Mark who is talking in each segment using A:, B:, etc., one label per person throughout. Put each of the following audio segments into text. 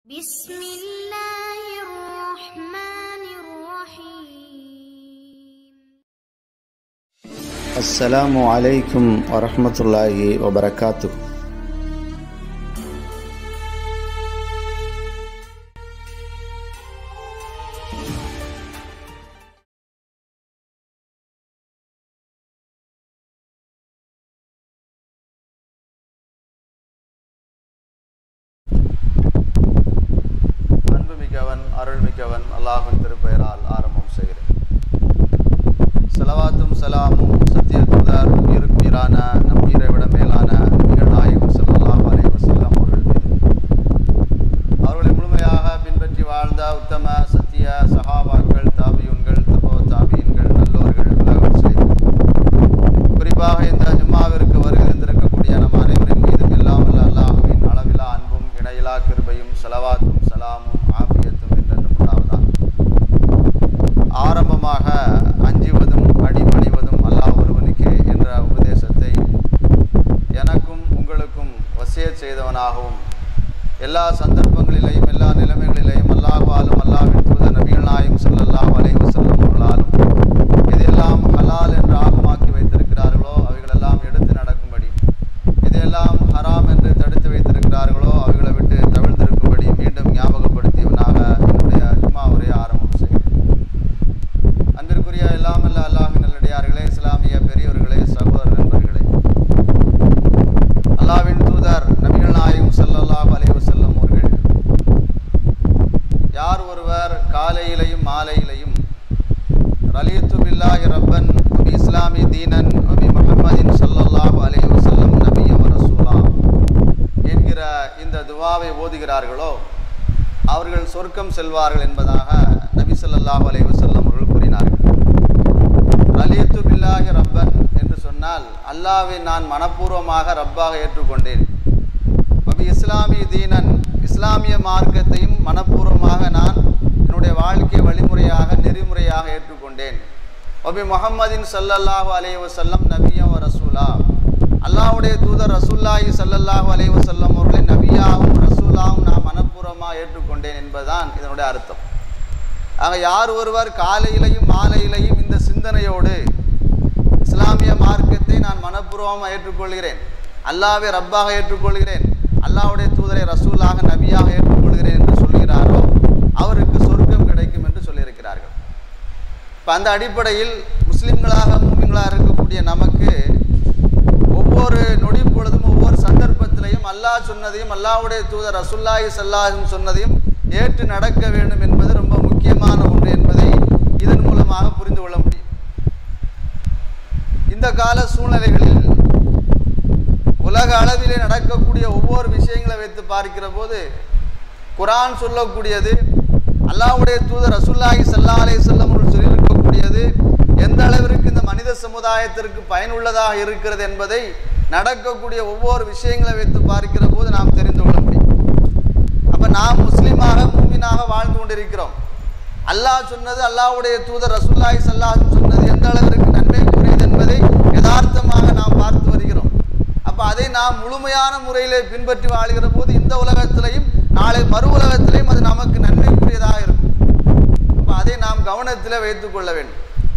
A: بسم الله الرحمن الرحيم
B: السلام عليكم ورحمة الله وبركاته அன்புமிக்கவன் அருள்மிக்கவன் அல்லாஹின் திருப்பெயரால் ஆரம்பம் செய்கிறேன் செலவாத்தும் சலாமும் சத்திய தூதர் உயிருக்குயிரான நம் உயிரை விட மேலான நபிகள் நாயகம் ஸல்லல்லாஹு அலைஹி வஸல்லம் அவர்கள் மீது அவர்களை முழுமையாக பின்பற்றி வாழ்ந்த உத்தம சத்திய சஹாபாக்கள் தாபியுன்கள் தபோ தாபியின்கள் நல்லோர்கள் உலக முஸ்லிம்கள் குறிப்பாக இந்த ஜும்மாவிற்கு வருகின்றிருக்கக்கூடிய நம் அனைவரின் மீதும் எல்லாம் வல்ல அல்லாஹுவின் அளவிலா அன்பும் இணையிலா கிருபையும் செலவாத்தும் சலாமும் ஆபியத்தும் என்றென்றும் உண்டாவதாக ஆரம்பமாக அஞ்சுவதும் அடிபணிவதும் அல்லாஹ் ஒருவனுக்கே என்ற உபதேசத்தை எனக்கும் உங்களுக்கும் வசிய செய்தவனாகவும் எல்லா சந்தர்ப்பங்களிலேயும் எல்லா நிலைமைகளிலேயும் அல்லாஹ்வாலும் அல்லாஹ்வின் தூதர் நபிகள் நாயும் ஸல்லல்லாஹு அலைஹி வஸல்லம் அவர்களாலும் எதையெல்லாம் ஹலால் என்று ஆகமாக்கி வைத்திருக்கிறார்களோ அவைகளெல்லாம் எடுத்து நடக்கும்படி எதையெல்லாம் ஹராம் என்று தடுத்து வைத்திருக்கிறார்களோ அவைகளை விட்டு தவிழ்ந்திருக்கும்படி மீண்டும் ஞாபகப்படுத்தியவனாக என்னுடைய ஜும்மா உரையை ஆரம்பம் செய்கிறேன் அன்பிற்குரிய எல்லாம் அல்ல அல்லாஹின் நல்லடியார்களே இஸ்லாமிய பெரியோர்களே சகோதர நண்பர்களே அல்லாஹ்வின் தூதர் நபிகள் நாயகம் ஸல்லல்லாஹு அலைஹி வஸல்லம் அவர்கள் யார் ஒருவர் காலையிலையும் மாலையிலையும் ரலியத்து பில்லாஹி ரப்பன் வபி இஸ்லாமி தீனன் வபி முஹம்மதின் ஸல்லல்லாஹு அலைஹி வஸல்லம் நபிய வ ரசூலா என்கிற இந்த துவாவை ஓதுகிறார்களோ அவர்கள் சொர்க்கம் செல்வார்கள் என்பதாக நபி ஸல்லல்லாஹு அலைஹி வஸல்லம் அவர்கள் கூறினார்கள் ரலியத்து பில்லாஹி ரப்பன் என்று சொன்னால் அல்லாஹ்வை நான் மனப்பூர்வமாக ரப்பாக ஏற்றுக்கொண்டேன் வபி இஸ்லாமி தீனன் இஸ்லாமிய மார்க்கத்தையும் மனப்பூர்வமாக நான் என்னுடைய வாழ்க்கை வழிமுறையாக நெறிமுறையாக ஏற்றுக்கொண்டேன் வபி முஹம்மதின் ஸல்லல்லாஹு அலைஹி வஸல்லம் நபியம் ரசூலா அல்லாஹ்வுடைய தூதர் ரசூல்லாஹி ஸல்லல்லாஹு அலைஹி வஸல்லம் அவர்களை நபியாகவும் ரசூலாவும் நான் மனப்பூர்வமாக ஏற்றுக்கொண்டேன் என்பதுதான் இதனுடைய அர்த்தம் ஆக யார் ஒருவர் காலையிலையும் மாலையிலையும் இந்த சிந்தனையோடு இஸ்லாமிய மார்க்கத்தை நான் மனப்பூர்வமாக ஏற்றுக்கொள்கிறேன் அல்லாஹ்வை ரப்பாக ஏற்றுக்கொள்கிறேன் அல்லாஹ்வுடைய தூதரை ரசூலாக நபியாக ஏற்றுக்கொள்கிறேன் என்று சொல்கிறாரோ அவருக்கு சொர்க்கம் கிடைக்கும் என்று சொல்லியிருக்கிறார்கள் இப்போ அந்த அடிப்படையில் முஸ்லிம்களாக மூமின்களாக இருக்கக்கூடிய நமக்கு ஒவ்வொரு நொடி பொழுதும் ஒவ்வொரு சந்தர்ப்பத்திலையும் அல்லாஹ் சொன்னதையும் அல்லாஹ்வுடைய தூதர் ரசுல்லாஹி சல்லாஹும் சொன்னதையும் ஏற்று நடக்க வேண்டும் என்பது ரொம்ப முக்கியமான ஒன்று என்பதை இதன் மூலமாக புரிந்து கொள்ள முடியும் இந்த கால சூழ்நிலைகளில் உலக அளவிலே நடக்கக்கூடிய ஒவ்வொரு விஷயங்களை வைத்து பார்க்கிற போது குரான் சொல்லக்கூடியது அல்லாஹ்வுடைய தூதர் ரசூல்லாஹி சல்லா அலைஹி வஸல்லம் அவர்கள் சொல்லியிருக்கக்கூடியது எந்த அளவிற்கு இந்த மனித சமுதாயத்திற்கு பயனுள்ளதாக இருக்கிறது என்பதை நடக்கக்கூடிய ஒவ்வொரு விஷயங்களை வைத்து பார்க்கிற போது நாம் தெரிந்து கொள்ள முடியும் அப்ப நாம் முஸ்லீமாக மூமினாக வாழ்ந்து கொண்டிருக்கிறோம் அல்லாஹ் சொன்னது அல்லாஹ்வுடைய தூதர் ரசூல்லாஹி சல்லாஹ் சொன்னது எந்த அளவிற்கு நன்மைக்குரியது என்பதை யதார்த்தமாக நாம் பார்த்து வருகிறோம் அப்ப அதை நாம் முழுமையான முறையிலே பின்பற்றி வாழ்கிற போது இந்த உலகத்திலையும் நாளை மறு உலகத்திலையும் அது நமக்கு நன்மைக்குரியதாக இருக்கும் அப்ப அதை நாம் கவனத்தில் வைத்துக் கொள்ள வேண்டும்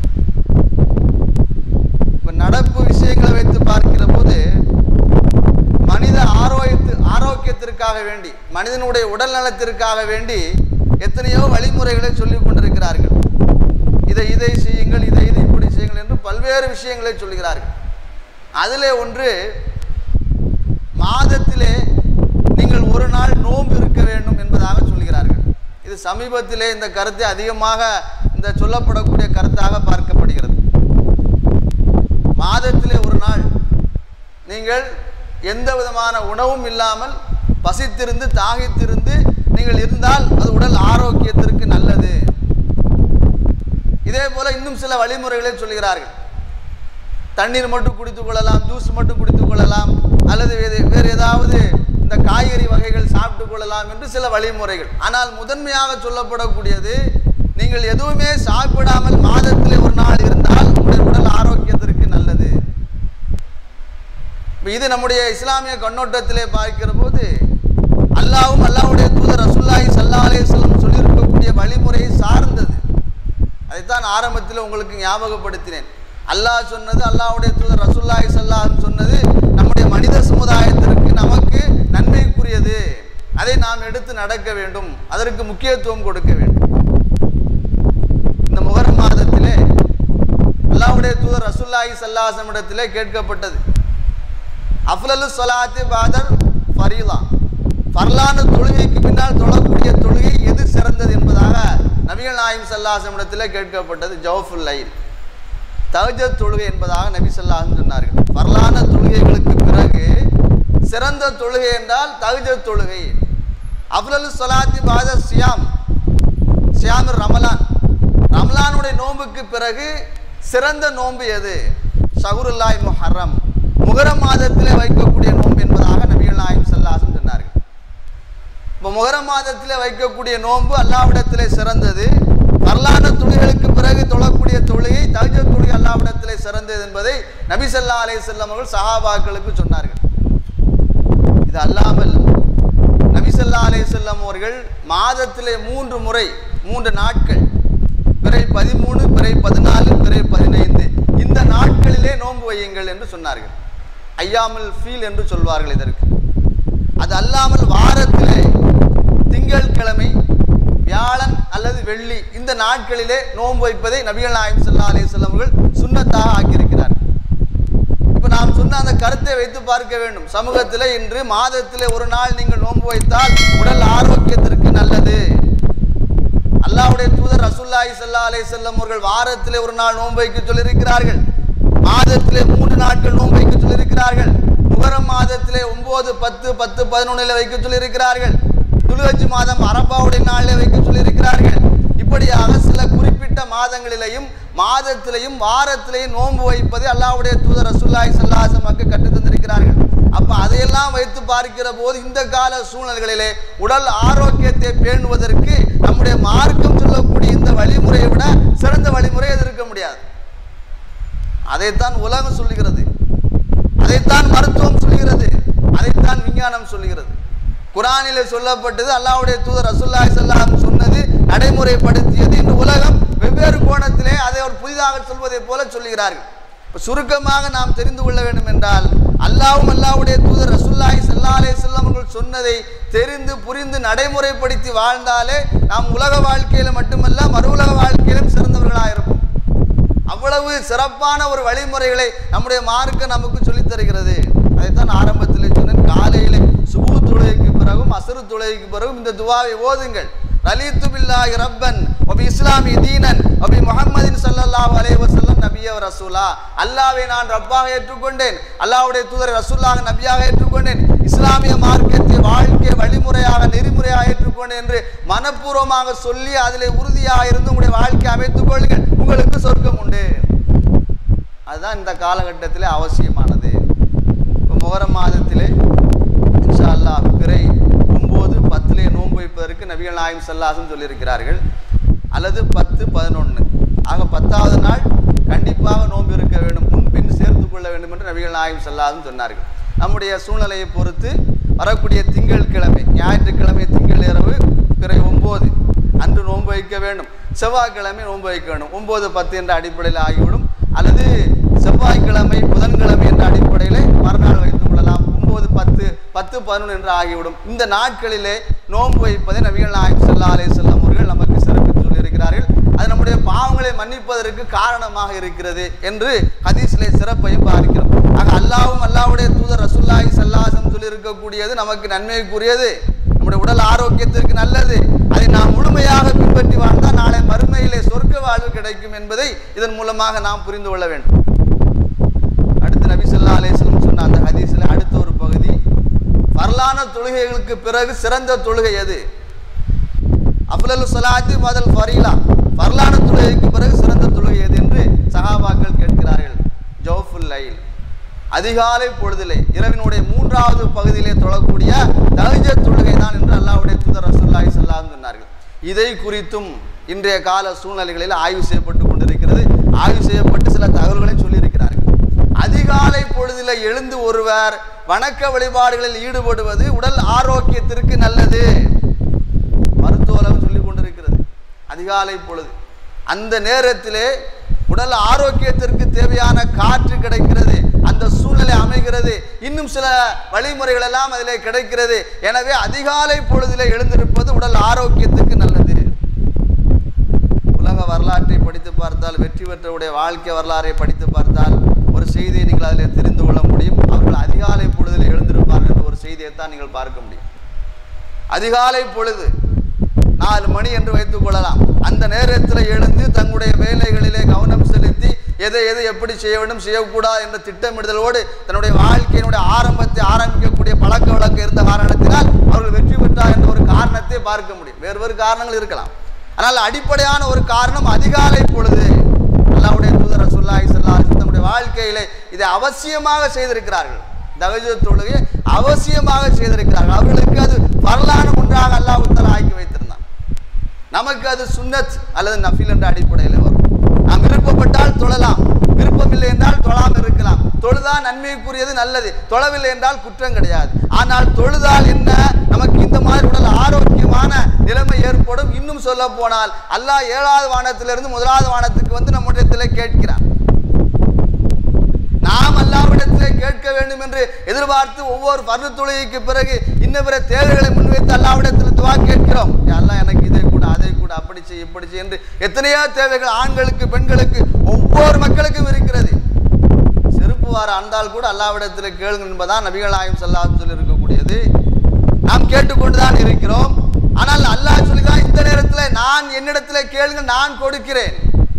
B: இப்ப நடப்பு விஷயங்களை வைத்து பார்க்கிற போது மனித ஆரோக்கியத்து ஆரோக்கியத்திற்காக வேண்டி மனிதனுடைய உடல் நலத்திற்காக வேண்டி எத்தனையோ வழிமுறைகளை சொல்லிக் கொண்டிருக்கிறார்கள் இதை இதை செய்யுங்கள் இதை இதை இப்படி செய்யுங்கள் என்று பல்வேறு விஷயங்களை சொல்கிறார்கள் அதிலே ஒன்று மாதத்திலே நீங்கள் ஒரு நாள் நோன்பு இருக்க வேண்டும் என்பதாக சொல்கிறார்கள் இது சமீபத்திலே இந்த கருத்தை அதிகமாக இந்த சொல்லப்படக்கூடிய கருத்தாக பார்க்கப்படுகிறது மாதத்திலே ஒரு நாள் நீங்கள் எந்த விதமான உணவும் இல்லாமல் பசித்திருந்து தாகித்திருந்து நீங்கள் இருந்தால் அது உடல் ஆரோக்கியத்திற்கு நல்லது இதே போல இன்னும் சில வழிமுறைகளை சொல்கிறார்கள் தண்ணீர் மட்டும் குடித்துக் கொள்ளலாம் ஜூஸ் மட்டும் குடித்துக் கொள்ளலாம் அல்லது வேறு வேறு ஏதாவது இந்த காய்கறி வகைகள் சாப்பிட்டு கொள்ளலாம் என்று சில வழிமுறைகள் ஆனால் முதன்மையாக சொல்லப்படக்கூடியது நீங்கள் எதுவுமே சாப்பிடாமல் மாதத்திலே ஒரு நாள் இருந்தால் உங்களுடைய உடல் ஆரோக்கியத்திற்கு நல்லது இப்ப இது நம்முடைய இஸ்லாமிய கண்ணோட்டத்திலே பார்க்கிற போது அல்லாஹ்வும் அல்லாஹ்வுடைய தூதர் ரசூலுல்லாஹி நான் ஆரம்பத்தில் உங்களுக்கு ஞாபகப்படுத்தினேன் அல்லாஹ் சொன்னது அல்லாஹ்வுடைய தூதர் ரசூல்லாய் சல்லாஹ் சொன்னது நம்முடைய மனித சமுதாயத்திற்கு நமக்கு நன்மைக்குரியது அதை நாம் எடுத்து நடக்க வேண்டும் அதற்கு முக்கியத்துவம் கொடுக்க வேண்டும் இந்த முகரம் மாதத்திலே அல்லாஹ்வுடைய தூதர் ரசூல்லாஹி சல்லாஹம் இடத்திலே கேட்கப்பட்டது அஃலலு சொலாத்தி பாதர் ஃபரீலா ஃபர்லான தொழுகைக்கு பின்னால் தொழக்கூடிய தொழுகை எது சிறந்தது என்பதாக நபிகள் நாயம் சல்லாஹம் இடத்திலே கேட்கப்பட்டது ஜவுஃபுல் லைல் தஹஜத் தொழுகை என்பதாக நபி சொல்லாஹம் சொன்னார்கள் ஃபர்லான தொழுகைகளுக்கு பிறகு சிறந்த தொழுகை என்றால் தஹஜத் தொழுகை அஃலலு சொலாத்தி பாதர் சியாம் சியாம் ரமலான் ரமலானுடைய நோன்புக்கு பிறகு சிறந்த நோன்பு எது ஷஹுருல்லாய் முஹர்ரம் முகரம் மாதத்திலே வைக்கக்கூடிய நோன்பு என்பதாக நபிகள் நாயம் சல்லாசம் சொன்னார்கள் இப்போ முகரம் மாதத்திலே வைக்கக்கூடிய நோன்பு அல்லாவிடத்திலே சிறந்தது வரலான துளிகளுக்கு பிறகு தொழக்கூடிய தொழுகை தகுஜ தொழுகை அல்லாவிடத்திலே சிறந்தது என்பதை நபி ஸல்லல்லாஹு அலைஹி வஸல்லம் அவர்கள் சஹாபாக்களுக்கு சொன்னார்கள் இது அல்லாமல் நபி ஸல்லல்லாஹு அலைஹி வஸல்லம் அவர்கள் மாதத்திலே மூன்று முறை மூன்று நாட்கள் பிறை பதிமூணு பிறை பதினாலு பிறை பதினைந்து இந்த நாட்களிலே நோன்பு வையுங்கள் என்று சொன்னார்கள் ஐயாமல் ஃபீல் என்று சொல்வார்கள் இதற்கு அது அல்லாமல் வாரத்திலே திங்கட்கிழமை வியாழன் அல்லது வெள்ளி இந்த நாட்களிலே நோன்பு வைப்பதை நபிகள் நாயம் ஸல்லல்லாஹு அலைஹி வஸல்லம் அவர்கள் சுன்னத்தாக ஆக்கியிருக்கிறார் இப்போ நாம் சொன்ன அந்த கருத்தை வைத்து பார்க்க வேண்டும் சமூகத்திலே இன்று மாதத்திலே ஒரு நாள் நீங்கள் நோன்பு வைத்தால் உடல் ஆரோக்கியத்திற்கு நல்லது அல்லாஹ்வுடைய தூதர் ரசூலுல்லாஹி ஸல்லல்லாஹு அலைஹி வஸல்லம் அவர்கள் வாரத்திலே ஒரு நாள் நோன்பு வைக்க சொல்லியிருக்கிறார்கள் மாதத்திலே மூன்று நாட்கள் நோன்பு வைக்க சொல்லியிருக்கிறார்கள் முகரம் மாதத்திலே ஒன்பது பத்து பத்து பதினொன்றில் வைக்க சொல்லியிருக்கிறார்கள் துலுவச்சி மாதம் அரபாவுடைய நாளிலே வைக்க சொல்லியிருக்கிறார்கள் இப்படியாக சில குறிப்பிட்ட மாதங்களிலேயும் மாதத்திலையும் வாரத்திலையும் நோன்பு வைப்பதை அல்லாஹ்வுடைய தூதர் ரசூலுல்லாஹி ஸல்லல்லாஹு அலைஹி வஸல்லம் கற்றுத் தந்திருக்கிறார்கள் அப்ப அதையெல்லாம் வைத்து பார்க்கிற போது இந்த கால சூழ்நிலைகளிலே உடல் ஆரோக்கியத்தை பேணுவதற்கு நம்முடைய மார்க்கம் சொல்லக்கூடிய இந்த வழிமுறையை விட சிறந்த வழிமுறை எது இருக்க முடியாது அதைத்தான் உலகம் சொல்லுகிறது அதைத்தான் மருத்துவம் சொல்லுகிறது அதைத்தான் விஞ்ஞானம் சொல்லுகிறது குரானிலே சொல்லப்பட்டது அல்லாஹ்வுடைய தூதர் ரசூலுல்லாஹி ஸல்லல்லாஹு அலைஹி சொன்னது நடைமுறைப்படுத்தியது இந்த உலகம் வெவ்வேறு கோணத்திலே அதை ஒரு புதிதாக சொல்வதைப் போல சொல்லுகிறார்கள் இப்ப சுருக்கமாக நாம் தெரிந்து கொள்ள வேண்டும் என்றால் அல்லாஹ்வும் அல்லாஹ்வுடைய தூதர் ரசூலுல்லாஹி ஸல்லல்லாஹு அலைஹி வஸல்லம் அவர்கள் சொன்னதை தெரிந்து புரிந்து நடைமுறைப்படுத்தி வாழ்ந்தாலே நாம் உலக வாழ்க்கையில மட்டுமல்ல மறு உலக வாழ்க்கையிலும் சிறந்தவர்களாக இருப்போம் அவ்வளவு சிறப்பான ஒரு வழிமுறைகளை நம்முடைய மார்க்க நமக்கு சொல்லித் தருகிறது அதைத்தான் ஆரம்பத்தில் சொன்னேன் காலையிலே சுபு தொழுகைக்கு பிறகும் அசரு தொழுகைக்கு பிறகும் இந்த துவாவை ஓதுங்கள் ரலீத்து பில்லாஹி ரப்பன் ஒபி இஸ்லாமி தீனன் ஒபி முஹம்மதின் ஸல்லல்லாஹு அலைஹி வஸல்லம் நபிய ரசூலா அல்லாஹ்வை நான் ரப்பாக ஏற்றுக்கொண்டேன் அல்லாஹ்வுடைய தூதரை ரசூலாக நபியாக ஏற்றுக்கொண்டேன் இஸ்லாமிய மார்க்கத்தை வாழ்க்கை வழிமுறையாக நெறிமுறையாக ஏற்றுக்கொண்டேன் என்று மனப்பூர்வமாக சொல்லி அதிலே உறுதியாக இருந்து உங்களுடைய வாழ்க்கை அமைத்துக் கொள்ளுங்கள் உங்களுக்கு சொர்க்கம் உண்டு அதுதான் இந்த காலகட்டத்திலே அவசியமானது இப்போ முகரம் மாதத்திலே இன்ஷா அல்லாஹ் பிறை ஒன்பது பத்திலே நோன்பு வைப்பதற்கு நபிகள் நாயம் சல்லாசம் சொல்லியிருக்கிறார்கள் அல்லது பத்து பதினொன்று ஆக பத்தாவது நாள் கண்டிப்பாக நோன்பு இருக்க வேண்டும் முன்பின் சேர்த்து கொள்ள வேண்டும் என்று நபிகள் நாயம் சல்லாசம் சொன்னார்கள் நம்முடைய சூழ்நிலையை பொறுத்து வரக்கூடிய திங்கள் கிழமை ஞாயிற்றுக்கிழமை திங்கள் இரவு பிறை ஒன்பது அன்று நோன்பு வைக்க வேண்டும் செவ்வாய்க்கிழமை நோன்பு வைக்க வேண்டும் ஒன்பது பத்து என்ற அடிப்படையில் ஆகிவிடும் அல்லது செவ்வாய்க்கிழமை புதன்கிழமை என்ற அடிப்படையில் மறுநாள் வைத்துக் கொள்ளலாம் ஒன்பது பத்து பத்து பதினொன்று என்று ஆகிவிடும் இந்த நாட்களிலே நோன்பு வைப்பதை நபிகள் நாயகம் ஸல்லல்லாஹு அலைஹி வஸல்லம் அவர்கள் நமக்கு சிறப்பித்து சொல்லியிருக்கிறார்கள் அது நம்முடைய பாவங்களை மன்னிப்பதற்கு காரணமாக இருக்கிறது என்று ஹதீஸிலே சிறப்பையும் பார்க்கிறோம் ஆக அல்லாஹ்வும் அல்லாஹ்வுடைய தூதர் ரசூலுல்லாஹி ஸல்லல்லாஹு அலைஹி வஸல்லம் சொல்லியிருக்கக்கூடியது நமக்கு நன்மைக்குரியது நம்முடைய உடல் ஆரோக்கியத்திற்கு நல்லது அதை நாம் முழுமையாக பின்பற்றி வாழ்ந்தால் நாளை மறுமையிலே சொர்க்க வாழ்வு கிடைக்கும் என்பதை இதன் மூலமாக நாம் புரிந்து கொள்ள வேண்டும் அடுத்து நபி ஸல்லல்லாஹு அலைஹி வஸல்லம் சொன்ன அந்த ஹதீஸில் அடுத்த ஒரு பகுதி வரலான தொழுகைகளுக்கு பிறகு சிறந்த தொழுகை எது அஃலலு ஸலாத்தி பதல் ஃபரீலா வரலான தொழுகைக்கு பிறகு சிறந்த தொழுகை எது என்று சஹாபாக்கள் கேட்கிறார்கள் ஜௌஃபுல் லைல் அதிகாலை பொழுதிலே இரவினுடைய மூன்றாவது பகுதியிலே தொழக்கூடிய தஹஜ தொழுகை தான் என்று அல்லாஹ்வுடைய தூதர் ரசூலுல்லாஹி ஸல்லல்லாஹு அலைஹி சொன்னார்கள் இதை குறித்தும் இன்றைய கால சூழ்நிலைகளில் ஆய்வு செய்யப்பட்டு கொண்டிருக்கிறது ஆய்வு செய்யப்பட்டு சில தகவல்களையும் சொல்லியிருக்கிறார்கள் அதிகாலை பொழுதில் எழுந்து ஒருவர் வணக்க வழிபாடுகளில் ஈடுபடுவது உடல் ஆரோக்கியத்திற்கு நல்லது மருத்துவ உலகம் சொல்லிக் கொண்டிருக்கிறது அதிகாலை பொழுது அந்த நேரத்திலே உடல் ஆரோக்கியத்திற்கு தேவையான காற்று கிடைக்கிறது அந்த சூழ்நிலை அமைகிறது இன்னும் சில வழிமுறைகள் எல்லாம் அதிலே கிடைக்கிறது எனவே அதிகாலை பொழுதிலே எழுந்திருப்பது உடல் ஆரோக்கியத்துக்கு நல்லது உலக வரலாற்றை படித்து பார்த்தால் வெற்றி பெற்றவுடைய வாழ்க்கை வரலாறை படித்து பார்த்தால் ஒரு செய்தியை நீங்கள் அதில் தெரிந்து கொள்ள முடியும் அவர்கள் அதிகாலை பொழுதில் எழுந்திருப்பார்கள் என்ற ஒரு செய்தியை தான் நீங்கள் பார்க்க முடியும் அதிகாலை பொழுது நாலு மணி என்று வைத்துக் கொள்ளலாம் அந்த நேரத்தில் எழுந்து தங்களுடைய வேலைகளிலே கவனம் செலுத்தி எதை எதை எப்படி செய்ய வேண்டும் செய்யக்கூடாது என்ற திட்டமிடுதலோடு தன்னுடைய வாழ்க்கையினுடைய ஆரம்பத்தை ஆரம்பிக்கக்கூடிய பழக்க வழக்கம் இருந்த காரணத்தினால் அவர்கள் வெற்றி பெற்றார் என்ற ஒரு காரணத்தை பார்க்க முடியும் வேறு வேறு காரணங்கள் இருக்கலாம் ஆனால் அடிப்படையான ஒரு காரணம் அதிகாலை பொழுது அல்லாவுடைய தூதர் ரசூலுல்லாஹி ஸல்லல்லாஹு அலைஹி வஸல்லம் தம்முடைய வாழ்க்கையிலே இதை அவசியமாக செய்திருக்கிறார்கள் தகஜத் தொழுகை அவசியமாக செய்திருக்கிறார்கள் அவர்களுக்கு அது வரலாறு ஒன்றாக அல்லாஹ் தஆலா ஆக்கி வைத்திருந்தான் நமக்கு அது சுன்னத் அல்லது நஃபில் என்ற அடிப்படையில் வரும் நாம் விருப்பப்பட்டால் தொழலாம் விருப்பமில்லை என்றால் தொழாமல் இருக்கலாம் தொழுதால் நன்மைக்குரியது நல்லது தொழவில்லை என்றால் குற்றம் கிடையாது ஆனால் தொழுதால் என்ன நமக்கு இந்த மாதிரி உடல் ஆரோக்கியமான நிலைமை ஏற்படும் இன்னும் சொல்ல போனால் அல்லாஹ் ஏழாவது வானத்திலிருந்து முதலாவது வானத்துக்கு வந்து நம்முடைய கேட்கிறான் நாம் அல்லாவிடத்திலே கேட்க வேண்டும் என்று எதிர்பார்த்து ஒவ்வொரு பர்ண தொழுகைக்கு பிறகு இன்ன பிற தேவைகளை முன்வைத்து அல்லாவிடத்தில் துவா கேட்கிறோம் யா அல்லாஹ் எனக்கு இதை கூட அதை கூட அப்படி செய் இப்படி செய் என்று எத்தனையோ தேவைகள் ஆண்களுக்கு பெண்களுக்கு ஒவ்வொரு மக்களுக்கும் இருக்கிறது செருப்பு வார அந்தால் கூட அல்லாவிடத்தில் கேளுங்க என்பதான் நபிகள் நாயம் சொல்லாஹ் சொல்லி இருக்கக்கூடியது நாம் கேட்டுக்கொண்டுதான் இருக்கிறோம் ஆனால் அல்லாஹ் சொல்லுகிறான் இந்த நேரத்தில் நான் என்னிடத்தில் கேளுங்க நான் கொடுக்கிறேன்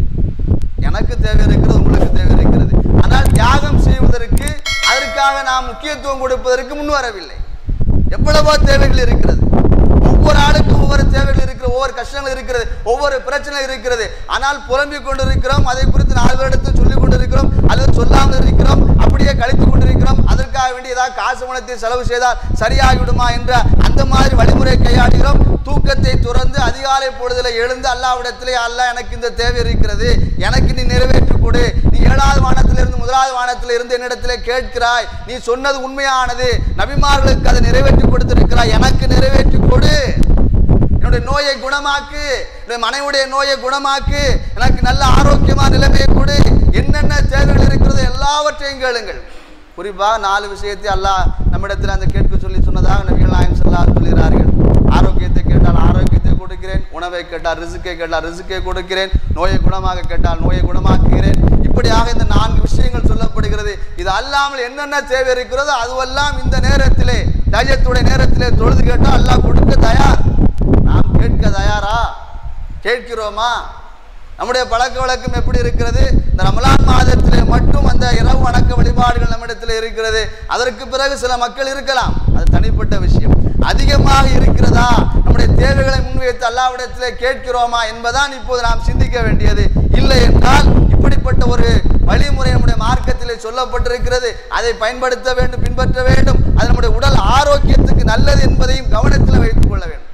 B: எனக்கு தேவை இருக்கிறது உங்களுக்கு தேவை இருக்கிறது ஆனால் தியாகம் செய்வதற்கு அதற்காக நாம் முக்கியத்துவம் கொடுப்பதற்கு முன் வரவில்லை எவ்வளவோ தேவைகள் இருக்கிறது ஒவ்வொரு ஆளுக்கும் ஒவ்வொரு தேவைகள் இருக்கிறது ஒவ்வொரு கஷ்டங்கள் இருக்கிறது ஒவ்வொரு பிரச்சனை இருக்கிறது ஆனால் புலம்பிக் கொண்டிருக்கிறோம் அதை குறித்து நாலு பேரிடத்தில் சொல்லிக் கொண்டிருக்கிறோம் அல்லது சொல்லாமல் இருக்கிறோம் அப்படியே கழித்துக் கொண்டிருக்கிறோம் அதற்காக வேண்டி ஏதாவது காசு பணத்தை செலவு செய்தால் சரியாகிவிடுமா என்ற அந்த மாதிரி வழிமுறை கையாடுகிறோம் தூக்கத்தை துறந்து அதிகாலை பொழுதில் எழுந்து அல்லாவிடத்திலே அல்லாஹ் எனக்கு இந்த தேவை இருக்கிறது எனக்கு நீ நிறைவேற்றி கொடு நீ ஏழாவது வானத்திலிருந்து முதலாவது வானத்தில் இருந்து என்னிடத்திலே கேட்கிறாய் நீ சொன்னது உண்மையானது நபிமார்களுக்கு அதை நிறைவேற்றி கொடுத்திருக்கிறாய் எனக்கு நிறைவேற்றி கொடு என்னுடைய நோயை குணமாக்கு என்னுடைய மனைவியுடைய நோயை குணமாக்கு எனக்கு நல்ல ஆரோக்கியமான நிலைமையை கொடு என்னென்ன தேவைகள் இருக்கிறதோ எல்லாவற்றையும் கேளுங்கள் குறிப்பாக நாலு விஷயத்தை அல்லாஹ் நம்மிடத்தில் அந்த கேட்க சொல்லி சொன்னதாக நபிகள் நாயம் சொல்லாஹ் சொல்கிறார்கள் ஆரோக்கியத்தை கேட்டால் ஆரோக்கியத்தை கொடுக்கிறேன் உணவை கேட்டால் ரிசுக்கை கேட்டால் ரிசுக்கை கொடுக்கிறேன் நோயை குணமாக கேட்டால் நோயை குணமாக்குகிறேன் இப்படியாக இந்த நான்கு விஷயங்கள் சொல்லப்படுகிறது இது அல்லாமல் என்னென்ன தேவை இருக்கிறதோ அதுவெல்லாம் இந்த நேரத்திலே தஜத்துடைய நேரத்திலே தொழுது கேட்டால் அல்லாஹ் கொடுக்க தயார் நாம் கேட்க தயாரா கேட்கிறோமா நம்முடைய பழக்க வழக்கம் எப்படி இருக்கிறது இந்த ரமலான் மாதத்திலே மட்டும் அந்த இரவு வணக்க வழிபாடுகள் நம்மிடத்தில் இருக்கிறது அதற்கு பிறகு சில மக்கள் இருக்கலாம் அது தனிப்பட்ட விஷயம் அதிகமாக இருக்கிறதா நம்முடைய தேவைகளை முன்வைத்து அல்லாவிடத்திலே கேட்கிறோமா என்பதான் இப்போது நாம் சிந்திக்க வேண்டியது இல்லை என்றால் இப்படிப்பட்ட ஒரு வழிமுறை நம்முடைய மார்க்கத்திலே சொல்லப்பட்டிருக்கிறது அதை பயன்படுத்த வேண்டும் பின்பற்ற வேண்டும் அது நம்முடைய உடல் ஆரோக்கியத்துக்கு நல்லது என்பதையும் கவனத்தில் வைத்துக் கொள்ள வேண்டும்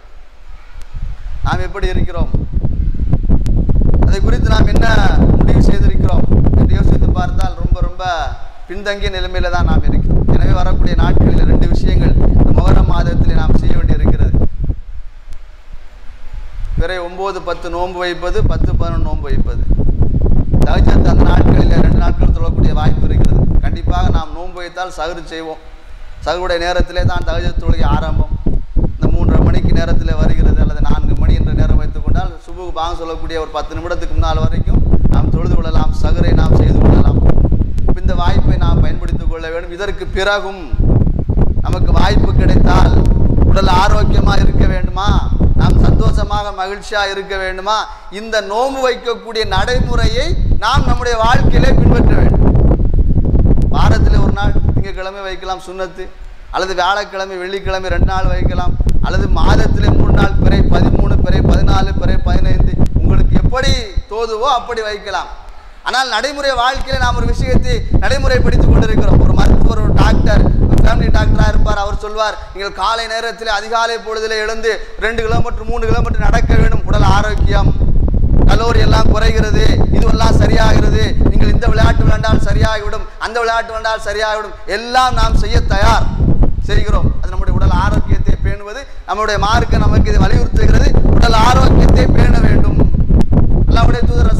B: நாம் எப்படி இருக்கிறோம் அதை குறித்து நாம் என்ன முடிவு செய்திருக்கிறோம் என்று யோசித்து பார்த்தால் ரொம்ப ரொம்ப பின்தங்கிய நிலைமையில தான் நாம் இருக்கிறோம் எனவே வரக்கூடிய நாட்களில் ரெண்டு விஷயங்கள் இந்த மகரம் மாதத்திலே நாம் செய்ய வேண்டியிருக்கிறது பிறை ஒன்பது பத்து நோன்பு வைப்பது பத்து பதினொன்று நோன்பு வைப்பது தகஜத் அந்த நாட்களில் ரெண்டு நாட்கள் தொழக்கூடிய வாய்ப்பு இருக்கிறது கண்டிப்பாக நாம் நோன்பு வைத்தால் சகுறு செய்வோம் சகுருடைய நேரத்திலே தான் தகஜத் தொழுகை ஆரம்பம் இந்த மூன்றரை மணிக்கு நேரத்தில் வருகிறது அல்லது நான்கு மணி என்ற நேரம் வைத்துக் கொண்டால் சுபுக்கு பாங்க சொல்லக்கூடிய ஒரு பத்து நிமிடத்துக்கு முன்னால் வரைக்கும் நாம் தொழுது கொள்ளலாம் சகுரை நாம் செய்து கொள்ளலாம் இப்ப இந்த வாய்ப்பை நாம் பயன்படுத்திக் கொள்ள வேண்டும் இதற்கு பிறகும் நமக்கு வாய்ப்பு கிடைத்தால் உடல் ஆரோக்கியமாக இருக்க வேண்டுமா நாம் சந்தோஷமாக மகிழ்ச்சியாக இருக்க வேண்டுமா இந்த நோன்பு வைக்கக்கூடிய நடைமுறையை நாம் நம்முடைய வாழ்க்கையிலே பின்பற்ற வேண்டும் வாரத்தில் ஒரு நாள் திங்கட்கிழமை வைக்கலாம் சுண்ணத்து அல்லது வியாழக்கிழமை வெள்ளிக்கிழமை ரெண்டு நாள் வைக்கலாம் அல்லது மாதத்திலே மூணு நாள் பிறை பதிமூணு பிறை பதினாலு பிறை பதினைந்து உங்களுக்கு எப்படி தோதுவோ அப்படி வைக்கலாம் ஆனால் நடைமுறை வாழ்க்கையில் நாம் ஒரு விஷயத்தை நடைமுறைப்படுத்திக் கொண்டிருக்கிறோம் ஒரு மருத்துவர் ஒரு டாக்டர் ஒரு ஃபேமிலி டாக்டராக இருப்பார் அவர் சொல்வார் நீங்கள் காலை நேரத்தில் அதிகாலை பொழுதில் எழுந்து ரெண்டு கிலோமீட்டர் மூணு கிலோமீட்டர் நடக்க வேண்டும் உடல் ஆரோக்கியம் கலோரி எல்லாம் குறைகிறது இதுவெல்லாம் சரியாகிறது நீங்கள் இந்த விளையாட்டு விளையாண்டால் சரியாகிவிடும் அந்த விளையாட்டு விளையாண்டால் சரியாகிவிடும் எல்லாம் நாம் செய்ய தயார் செய்கிறோம் அது நம்முடைய உடல் ஆரோக்கியத்தை பேணுவது நம்முடைய மார்க்க நமக்கு இது வலியுறுத்துகிறது உடல் ஆரோக்கியத்தை பேண வேண்டும் அல்லாவுடைய தூதர்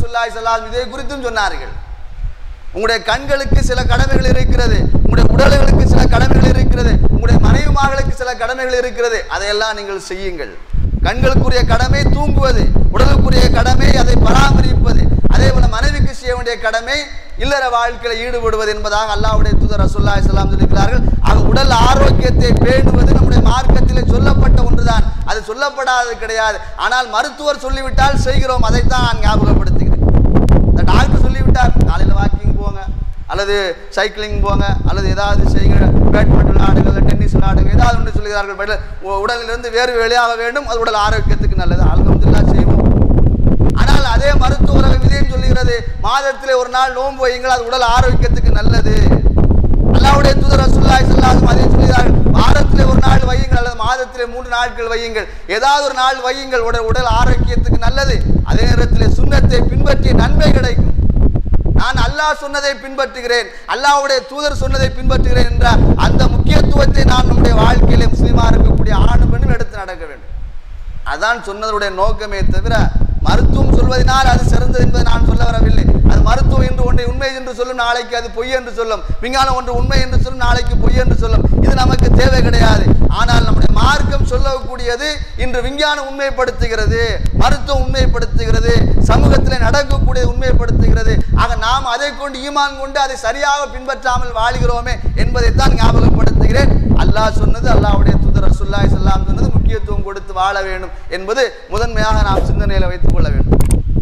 B: என்பதை குறித்தும் சொன்னார்கள் உங்களுடைய கண்களுக்கு சில கடமைகள் இருக்கிறது உங்களுடைய உடல்களுக்கு சில கடமைகள் இருக்கிறது உங்களுடைய மனைவிமார்களுக்கு சில கடமைகள் இருக்கிறது அதையெல்லாம் நீங்கள் செய்யுங்கள் கண்களுக்குரிய கடமை தூங்குவது உடலுக்குரிய கடமை அதை பராமரிப்பது அதே போல மனைவிக்கு செய்ய வேண்டிய கடமை இல்லற வாழ்க்கையில் ஈடுபடுவது என்பதாக அல்லாஹ்வுடைய தூதர் ரசூல்லாய் ஸல்லல்லாஹு சொல்லியிருக்கிறார்கள் ஆக உடல் ஆரோக்கியத்தை பேணுவது நம்முடைய மார்க்கத்திலே சொல்லப்பட்ட ஒன்றுதான் அது சொல்லப்படாதது கிடையாது ஆனால் மருத்துவர் சொல்லிவிட்டால் செய்கிறோம் அதைத்தான் நான் ஞாபகப்படுத்துகிறேன் இந்த டாக்டர் சொல்லிவிட்டார் காலையில் வாக்கிங் போங்க அல்லது சைக்கிளிங் போங்க அல்லது ஏதாவது செய்யுங்க பேட்மிண்டன் விளையாடுங்க அல்லது டென்னிஸ் விளையாடுங்க ஏதாவது ஒன்று சொல்லுகிறார்கள் பட் உ- உடலிலிருந்து வேறு வெளியாக வேண்டும் அது உடல் ஆரோக்கியத்துக்கு நல்லது அல்ஹம்துலில்லாஹ் செய்வோம் ஆனால் அதே மருத்துவ உலகம் இதையும் சொல்லுகிறது மாதத்திலே ஒரு நாள் நோன்பு வையுங்கள் அது உடல் ஆரோக்கியத்துக்கு நல்லது அல்லாஹ்வுடைய தூதர் ரசூலுல்லாஹி ஸல்லல்லாஹு அலைஹி வஸல்லம் சொல்கிறார்கள் வாரத்திலே ஒரு நாள் வையுங்கள் அல்லது மாதத்திலே மூன்று நாட்கள் வையுங்கள் ஏதாவது ஒரு நாள் வையுங்கள் உடல் உடல் ஆரோக்கியத்துக்கு நல்லது அதே நேரத்தில் சுன்னத்தை பின்பற்றிய நன்மை கிடைக்கும் நான் அல்லாஹ் சொன்னதை பின்பற்றுகிறேன் அல்லாஹ்வுடைய தூதர் சொன்னதை பின்பற்றுகிறேன் என்ற அந்த முக்கியத்துவத்தை நாம் நம்முடைய வாழ்க்கையிலே முஸ்லீமா இருக்கக்கூடிய ஆணும் பெண்ணும் எடுத்து நடக்க வேண்டும் அதான் சொன்னதனுடைய நோக்கமே தவிர மருத்துவம் சொல்வதனால் அது சிறந்தது என்பதை நான் சொல்ல வரவில்லை அது மருத்துவம் என்று ஒன்றை உண்மை என்று சொல்லும் நாளைக்கு அது பொய் என்று சொல்லும் விஞ்ஞானம் ஒன்று உண்மை என்று சொல்லும் நாளைக்கு பொய் என்று சொல்லும் இது நமக்கு தேவை கிடையாது ஆனால் நம்முடைய மார்க்கம் சொல்லக்கூடியது இன்று விஞ்ஞானம் உண்மைப்படுத்துகிறது மருத்துவம் உண்மைப்படுத்துகிறது சமூகத்தில் நடக்கக்கூடியது உண்மைப்படுத்துகிறது ஆக நாம் அதை கொண்டு ஈமான் கொண்டு அதை சரியாக பின்பற்றாமல் வாழ்கிறோமே என்பதைத்தான் ஞாபகப்படுத்துகிறேன் அல்லாஹ் சொன்னது அல்லாஹ்வுடைய தூதர் ரசூலுல்லாஹி ஸல்லல்லாஹு அலைஹி சொன்னது முக்கியத்துவம் கொடுத்து வாழ வேண்டும் என்பது முதன்மையாக நாம் சிந்தனையில் வைத்துக் கொள்ள வேண்டும்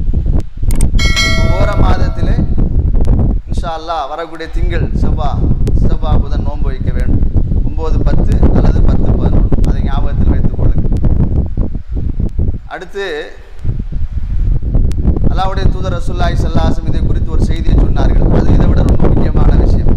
B: ஓர மாதத்திலே இன்ஷா அல்லாஹ் வரக்கூடிய திங்கள் செவ்வாய் செவ்வாய் புதன் நோன்பு வைக்க வேண்டும் ஒன்பது பத்து அல்லது பத்து பதினொன்று அதை ஞாபகத்தில் வைத்துக் கொள்ளுங்கள் அடுத்து அல்லாஹ்வுடைய தூதர் ரசூலுல்லாஹி ஸல்லல்லாஹு அலைஹி வஸல்லம் இதை குறித்து ஒரு செய்தியை சொன்னார்கள் அது இதை விட ரொம்ப முக்கியமான விஷயம்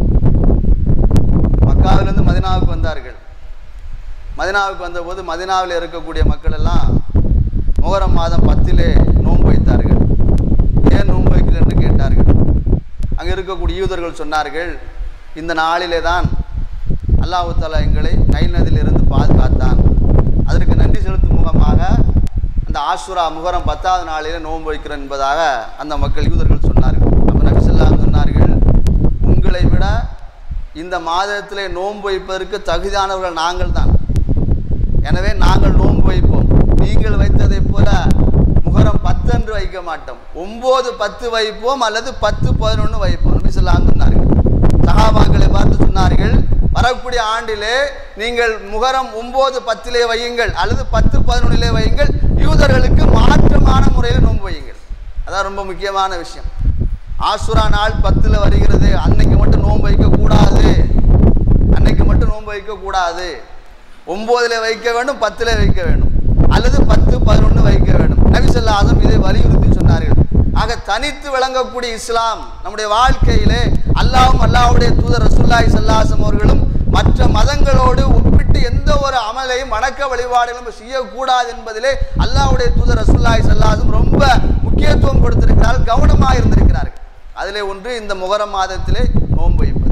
B: மக்காவிலிருந்து மதினாவுக்கு வந்தார்கள் மதினாவுக்கு வந்தபோது மதினாவில் இருக்கக்கூடிய மக்கள் எல்லாம் முகரம் மாதம் பத்திலே நோன்பு வைத்தார்கள் ஏன் நோன்பு வைக்கல என்று கேட்டார்கள் அங்கே இருக்கக்கூடிய யூதர்கள் சொன்னார்கள் இந்த நாளிலே தான் அல்லாஹு தஆலா எங்களை நைல் நதியிலிருந்து பாதுகாத்தான் அதற்கு நன்றி செலுத்தும் முகமாக அந்த ஆசுரா முகரம் பத்தாவது நாளிலே நோன்பு வைக்கிறோம் என்பதாக அந்த மக்கள் யூதர்கள் சொன்னார்கள் அப்போ நபி ஸல்லல்லாஹு அலைஹி சொன்னார்கள் உங்களை விட இந்த மாதத்திலே நோன்பு வைப்பதற்கு தகுதியானவர்கள் நாங்கள் தான் எனவே நாங்கள் நோன்பு வைப்போம் நீங்கள் வைத்ததைப் போல முகரம் பத்தன்று வைக்க மாட்டோம் ஒன்பது பத்து வைப்போம் அல்லது பத்து பதினொன்று வைப்போம் நபி ஸல்லல்லாஹு அலைஹி சொன்னார்கள் சஹாபாக்களை பார்த்து சொன்னார்கள் வரக்கூடிய ஆண்டிலே நீங்கள் முகரம் ஒன்பது பத்திலே வையுங்கள் அல்லது பத்து பதினொன்றிலே வையுங்கள் யூதர்களுக்கு மாற்றமான முறையில் நோன்பு வையுங்கள் அதான் ரொம்ப முக்கியமான விஷயம் ஆசுரா நாள் பத்தில் வருகிறது அன்னைக்கு மட்டும் நோன்பு வைக்கக்கூடாது அன்னைக்கு மட்டும் நோன்பு வைக்கக்கூடாது ஒம்போதுல வைக்க வேண்டும் பத்துல வைக்க வேண்டும் அல்லது பத்து பதினொன்று வைக்க வேண்டும் நபி ஸல்லல்லாஹு அலைஹி வஸல்லம் இதை வலியுறுத்தி சொன்னார்கள் ஆக தனித்து விளங்கக்கூடிய இஸ்லாம் நம்முடைய வாழ்க்கையிலே அல்லாஹ்வும் அல்லாஹ்வுடைய தூதர் ரசூலுல்லாஹி ஸல்லல்லாஹு அலைஹி வஸல்லம் அவர்களும் மற்ற மதங்களோடு ஒப்பிட்டு எந்த ஒரு அமலையும் வணக்க வழிபாடுகளும் செய்யக்கூடாது என்பதிலே அல்லாஹ்வுடைய தூதர் ரசூலுல்லாஹி ஸல்லல்லாஹு அலைஹி வஸல்லம் ரொம்ப முக்கியத்துவம் கொடுத்திருக்கிறார்கள் கவனமாக இருந்திருக்கிறார்கள் அதிலே ஒன்று இந்த முகரம் மாதத்திலே நோன்பு வைப்பது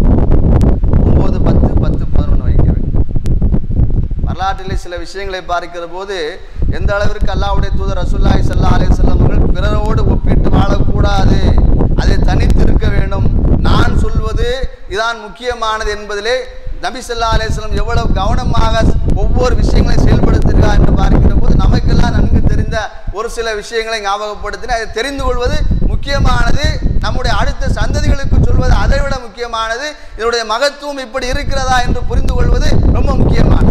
B: ஒன்பது பத்து பத்து பதினொன்று வைக்க வேண்டும் வரலாற்றிலே சில விஷயங்களை பார்க்கிற போது எந்த அளவிற்கு அல்லாஹ்வுடைய தூதர் ரசூலுல்லாஹி ஸல்லல்லாஹு அலைஹி வஸல்லம் அவர்கள் பிறரோடு ஒப்பிட்டு வாழக்கூடாது அதை தனித்து இருக்க வேண்டும் நான் சொல்வது இதான் முக்கியமானது என்பதிலே நபி ஸல்லல்லாஹு அலைஹி வஸல்லம் எவ்வளவு கவனமாக ஒவ்வொரு விஷயங்களை செயல்படுத்துகிறார் என்று பார்க்கிற போது நமக்கெல்லாம் நன்கு தெரிந்த ஒரு சில விஷயங்களை ஞாபகப்படுத்தின அதை தெரிந்து கொள்வது முக்கியமானது நம்முடைய அடுத்த சந்ததிகளுக்கு சொல்வது அதை விட முக்கியமானது இதனுடைய மகத்துவம் இப்படி இருக்கிறதா என்று புரிந்து கொள்வது ரொம்ப முக்கியமானது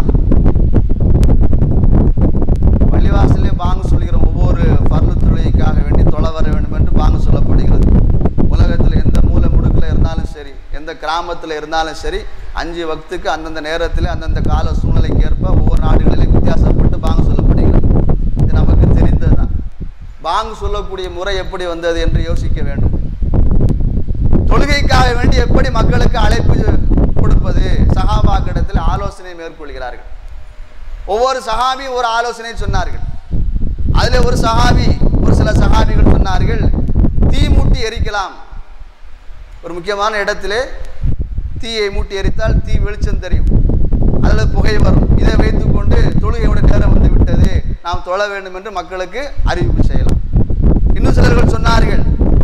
B: பள்ளிவாசலே பாங்கு சொல்கிற ஒவ்வொரு பர்லு தொழுகைக்காக வேண்டி தொலை வர வேண்டும் என்று பாங்கு சொல்லப்படுகிறது உலகத்தில் எந்த மூலை முடுக்கில் இருந்தாலும் சரி எந்த கிராமத்தில் இருந்தாலும் சரி அஞ்சு வக்துக்கு அந்தந்த நேரத்தில் அந்தந்த கால சூழ்நிலைக்கு ஏற்ப ஒவ்வொரு நாடுகளிலும் வித்தியாசப்பட்டு பாங்கு சொல்லப்படுகிறது இது நமக்கு தெரிந்தது தான் பாங்கு சொல்லக்கூடிய முறை எப்படி வந்தது என்று யோசிக்க வேண்டும் தொழுகைக்காக வேண்டி எப்படி மக்களுக்கு அழைப்பு கொடுப்பது சகாபாக்கிடத்தில் ஆலோசனை மேற்கொள்கிறார்கள் ஒவ்வொரு சஹாபியும் ஒரு ஆலோசனை சொன்னார்கள் அதில் ஒரு சஹாபி ஒரு சில சஹாபிகள் சொன்னார்கள் தீ மூட்டி எரிக்கலாம் ஒரு முக்கியமான இடத்திலே தீயை மூட்டி எரித்தால் தீ வெளிச்சம் தெரியும் அதில் புகை வரும் இதை வைத்துக்கொண்டு தொழுகையோட நேரம் வந்து விட்டது நாம் தொழ வேண்டும் என்று மக்களுக்கு அறிவிப்பு செய்யலாம் இன்னும் சிலர்கள் சொன்னார்கள்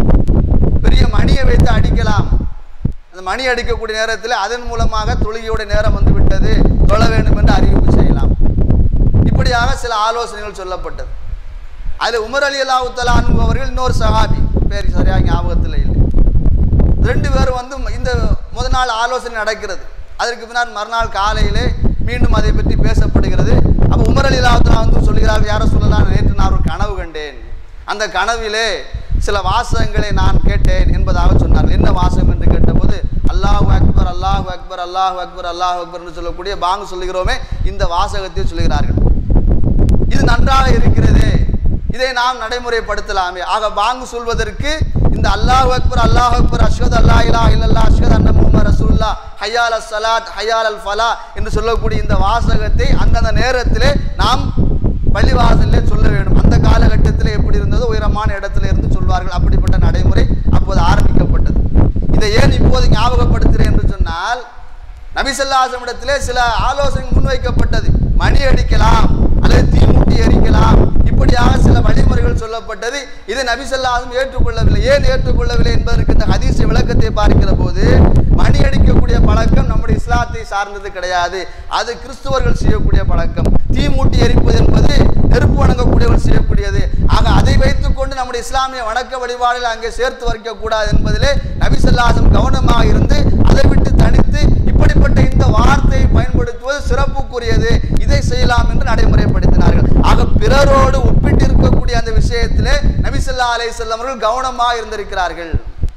B: மணியை வைத்து அடிக்கலாம் அந்த மணி அடிக்கக்கூடிய நேரத்தில் அதன் மூலமாக தொழுகையோட நேரம் வந்து விட்டது தொழ வேண்டும் என்று அறிவிப்பு செய்யலாம் இப்படியாக சில ஆலோசனைகள் சொல்லப்பட்டது அதில் உமர் அலி அல்லாஹுத்தலா அவர்கள் இன்னொரு சஹாபி பேர் சரியாக ஞாபகத்தில் இல்லை ரெண்டு பேரும் வந்து இந்த முதல் நாள் ஆலோசனை நடக்கிறது அதற்கு பின்னால் மறுநாள் காலையிலே மீண்டும் அதை பற்றி பேசப்படுகிறது அப்போ உமர் அலி அல்லாஹுத்தலா வந்து சொல்கிறார்கள் யாரை சொல்லலாம் நேற்று நான் ஒரு கனவு கண்டேன் அந்த கனவிலே சில வாசகங்களை நான் கேட்டேன் என்பதாக சொன்னார்கள் என்ன வாசகம் என்று கேட்டபோது அல்லாஹ் அக்பர் அல்லாஹ் அக்பர் அல்லாஹ் அக்பர் அல்லாஹ் அக்பர் என்று சொல்லக்கூடிய பாங்கு சொல்லுகிறோமே இந்த வாசகத்தை சொல்லுகிறார்கள் இது நன்றாக இருக்கிறது இதை நாம் நடைமுறைப்படுத்தலாமே ஆக பாங்கு சொல்வதற்கு இந்த அல்லாஹ் அக்பர் அல்லாஹ் அக்பர் அஷ்வத் அல்லா இலா இல்லல்லா அஷ்வத் அன்ன முஹம்மது ரசூல்லா ஹையால் அஸ் சலாத் ஹையால் அல் ஃபலா என்று சொல்லக்கூடிய இந்த வாசகத்தை அந்தந்த நேரத்திலே நாம் பள்ளிவாசலிலே சொல்ல வேண்டும் அந்த காலகட்டத்தில் எப்படி இருந்ததோ உயரமான இடத்துல இருந்து சொல்வார்கள் அப்படிப்பட்ட நடைமுறை அப்போது ஆரம்பிக்கப்பட்டது இதை ஏன் இப்போது ஞாபகப்படுத்துகிறேன் என்று சொன்னால் நபிசல்லாசமிடத்திலே சில ஆலோசனை முன்வைக்கப்பட்டது மணி அடிக்கலாம் அல்லது தீமூட்டி எரிக்கலாம் இப்படியாக சில வழிமுறைகள் சொல்லப்பட்டது இதை நபிசல்லாசம் ஏற்றுக்கொள்ளவில்லை ஏன் ஏற்றுக்கொள்ளவில்லை என்பதற்கு இந்த ஹதீஸ் விளக்கத்தை பார்க்கிற போது மணி அடிக்கக்கூடிய பழக்கம் நம்முடைய இஸ்லாத்தை சார்ந்தது கிடையாது அது கிறிஸ்துவர்கள் செய்யக்கூடிய பழக்கம் தீமூட்டி எரிப்பது என்பது நெருப்பு வணங்கக்கூடியவர்கள் செய்யக்கூடியது ஆக அதை வைத்துக்கொண்டு நம்முடைய இஸ்லாமிய வணக்க வழிபாடுகள் அங்கே சேர்த்து வைக்கக்கூடாது என்பதிலே நபிசல்லாசம் கவனமாக இருந்து அதை விட்டு தனித்து இப்படிப்பட்ட இந்த வார்த்தையை பயன்படுத்துவது சிறப்புக்குரியது இதை செய்யலாம் என்று நடைமுறைப்படுத்தினார்கள் ஆக பிறரோடு ஒப்பிட்டு இருக்கக்கூடிய அந்த விஷயத்திலே நபிசல்லா அலை அவர்கள் கவனமாக இருந்திருக்கிறார்கள்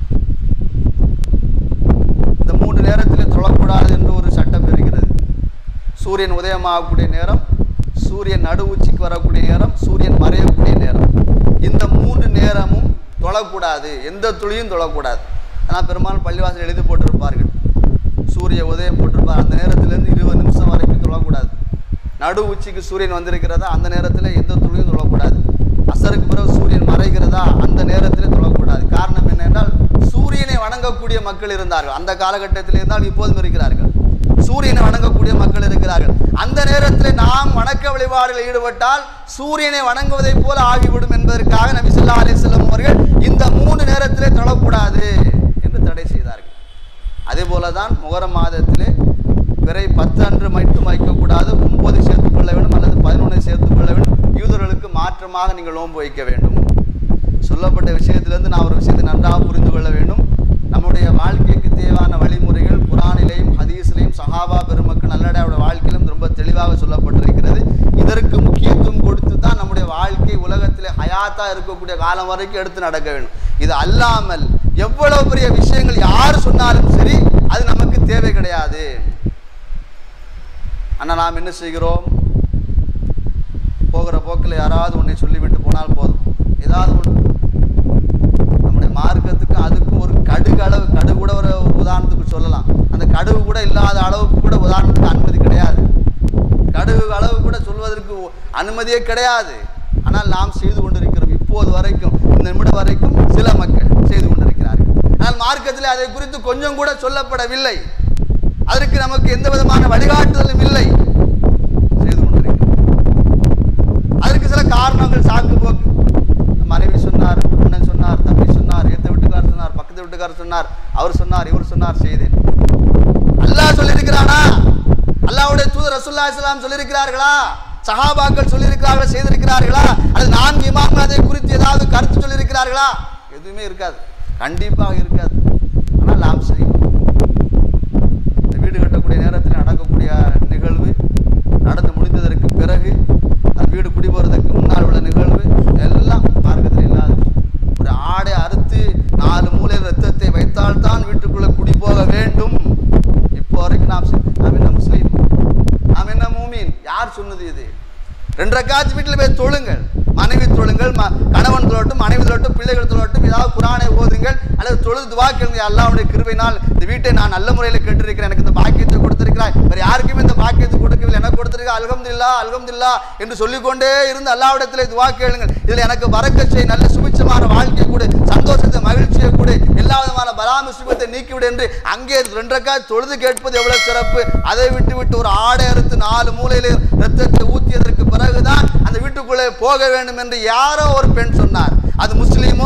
B: இந்த மூன்று நேரத்திலே தொழக்கூடாது என்று ஒரு சட்டம் இருக்கிறது சூரியன் உதயமாகக்கூடிய நேரம் சூரியன் நடு உச்சிக்கு வரக்கூடிய நேரம் சூரியன் மறையக்கூடிய நேரம் இந்த மூன்று நேரமும் தொழக்கூடாது எந்த துளியும் தொழக்கூடாது ஆனால் பெரும்பாலும் பள்ளிவாசல் எழுதி போட்டிருப்பார்கள் சூரிய உதயம் போட்டிருப்பார் அந்த நேரத்திலேருந்து இருபது நிமிஷம் வரைக்கும் தொழக்கூடாது நடு உச்சிக்கு சூரியன் வந்திருக்கிறதா அந்த நேரத்தில் எந்த துளியும் தொழக்கூடாது அசருக்கு பிறகு சூரியன் மறைகிறதா அந்த நேரத்தில் தொழக்கூடாது காரணம் என்னென்றால் சூரியனை வணங்கக்கூடிய மக்கள் இருந்தார்கள் அந்த காலகட்டத்தில் இருந்தால் இப்போதும் இருக்கிறார்கள் சூரியனை வணங்கக்கூடிய மக்கள் இருக்கிறார்கள் அந்த நேரத்தில் நாம் வணக்க வழிபாடுகளில் ஈடுபட்டால் சூரியனை வணங்குவதைப் போல ஆகிவிடும் என்பதற்காக நபி ஸல்லல்லாஹு அலைஹி வஸல்லம் அவர்கள் இந்த மூணு நேரத்திலே தொழக்கூடாது என்று தடை செய்தார்கள் அதே போல தான் முகரம் மாதத்திலே பிறை பத்து அன்று மட்டும் வைக்கக்கூடாது ஒன்பது சேர்த்துக் கொள்ள வேண்டும் அல்லது பதினொன்றை சேர்த்துக் கொள்ள வேண்டும் யூதர்களுக்கு மாற்றமாக நீங்கள் நோன்பு வைக்க வேண்டும் சொல்லப்பட்ட விஷயத்திலிருந்து நான் ஒரு விஷயத்தை நன்றாக புரிந்து கொள்ள வேண்டும் நம்முடைய வாழ்க்கைக்கு தேவையான வழிமுறைகள் குரானிலேயும் ஹதீஸ்லேயும் சஹாபா பெருமக்கள் நல்லடையோட வாழ்க்கையிலும் ரொம்ப தெளிவாக சொல்லப்பட்டிருக்கிறது இதற்கு முக்கியத்துவம் கொடுத்து தான் நம்முடைய வாழ்க்கை உலகத்திலே ஹயாத்தா இருக்கக்கூடிய காலம் வரைக்கும் எடுத்து நடக்க வேண்டும் இது அல்லாமல் எவ்வளவு பெரிய விஷயங்கள் யார் சொன்னாலும் சரி அது நமக்கு தேவை கிடையாது ஆனால் நாம் என்ன செய்கிறோம் போகிற போக்கில் யாராவது ஒன்றை சொல்லிவிட்டு போனால் போதும் ஏதாவது ஒன்று நம்முடைய மார்க்கத்துக்கு அதுக்கும் ஒரு கடுகு அளவு கடுகு கூட ஒரு ஒரு உதாரணத்துக்கு சொல்லலாம் அந்த கடுகு கூட இல்லாத அளவுக்கு கூட உதாரணத்துக்கு அனுமதி கிடையாது கடுகு அளவு கூட சொல்வதற்கு ஒ- அனுமதியே கிடையாது ஆனால் நாம் செய்து கொண்டிருக்கிறோம் இப்போது வரைக்கும் இந்த நிமிடம் வரைக்கும் சில மக்கள் செய்து கொண்டிருக்கிறார்கள் ஆனால் மார்க்கத்தில் அதை குறித்து கொஞ்சம் கூட சொல்லப்படவில்லை அதற்கு நமக்கு எந்த விதமான வழிகாட்டுதலும் இல்லை செய்து கொண்டிருக்கிறோம் அதற்கு சில காரணங்கள் சாக்கு போக்கு மனைவி சொன்னார் அண்ணன் சொன்னார் தம்பி சொன்னார் எந்த வீட்டுக்காரர் சொன்னார் பக்கத்து வீட்டுக்காரர் சொன்னார் அவர் சொன்னார் இவர் சொன்னார் செய்தேன் அல்லாஹ் சொல்லியிருக்கிறானா அல்லாஹ்வுடைய தூதர் ரசூல்லா இஸ்லாம் சொல்லியிருக்கிறார்களா சஹாபாக்கள் சொல்லியிருக்கிறார்கள் செய்திருக்கிறார்களா அல்லது நான்கு இமாம்கள் அதை குறித்து ஏதாவது கருத்து சொல்லியிருக்கிறார்களா எதுவுமே இருக்காது கண்டிப்பாக இருக்காது ஆனால் நாம் செய்யும் இந்த வீடு கட்டக்கூடிய நேரத்தில் நடக்கக்கூடிய நிகழ்வு நடந்து முடிந்ததற்கு பிறகு அந்த வீடு குடிபோறதுக்கு முன்னால் உள்ள நிகழ்வு எல்லாம் மார்க்கத்தில் இல்லாத ஒரு ஆடை அறுத்து நாலு மூலையில் ரத்தத்தை வைத்தால்தான் வீட்டுக்குள்ளே குடி போக வேண்டும் இப்போ வரைக்கும் நாம் செய்- நாம் என்ன முஸ்லீம் நாம் என்ன மூமீன் யார் சொன்னது இது ரெண்டரை காட்சி வீட்டில் போய் தொழுங்கள் மனைவி தொழுங்கள் ம- கணவன் தொழட்டும் மனைவி தொழட்டும் பிள்ளைகள் தொழட்டும் ஏதாவது குரானை ஓதுங்கள் அல்லது தொழுது துவா கேளுங்க அல்லாவுடைய கிருபையினால் இந்த வீட்டை நான் நல்ல முறையில் கேட்டிருக்கிறேன் எனக்கு இந்த பாக்கியத்தை கொடுத்திருக்கிறாய் வேறு யாருக்குமே இந்த பாக்கியத்தை கொடுக்கவில்லை எனக்கு கொடுத்திருக்க அல்ஹம்துலில்லா அல்ஹம்துலில்லா என்று சொல்லிக்கொண்டே இருந்து அல்லாவிடத்தில் துவா கேளுங்கள் இதில் எனக்கு வரக்க செய் நல்ல சுபிச்சமான வாழ்க்கை கொடு சந்தோஷத்தை மகிழ்ச்சியை கொடு எல்லா விதமான பலாம சுபத்தை நீக்கிவிடு என்று அங்கே ரெண்டரைக்கா தொழுது கேட்பது எவ்வளவு சிறப்பு அதை விட்டு விட்டு ஒரு ஆடை அறுத்து நாலு மூலையிலே ரத்தத்தை ஊற்றியதற்கு பிறகுதான் அந்த வீட்டுக்குள்ளே போக வேண்டும் என்று யாரோ ஒரு பெண் சொன்னார் அது முஸ்லீமோ முஸ்லீம்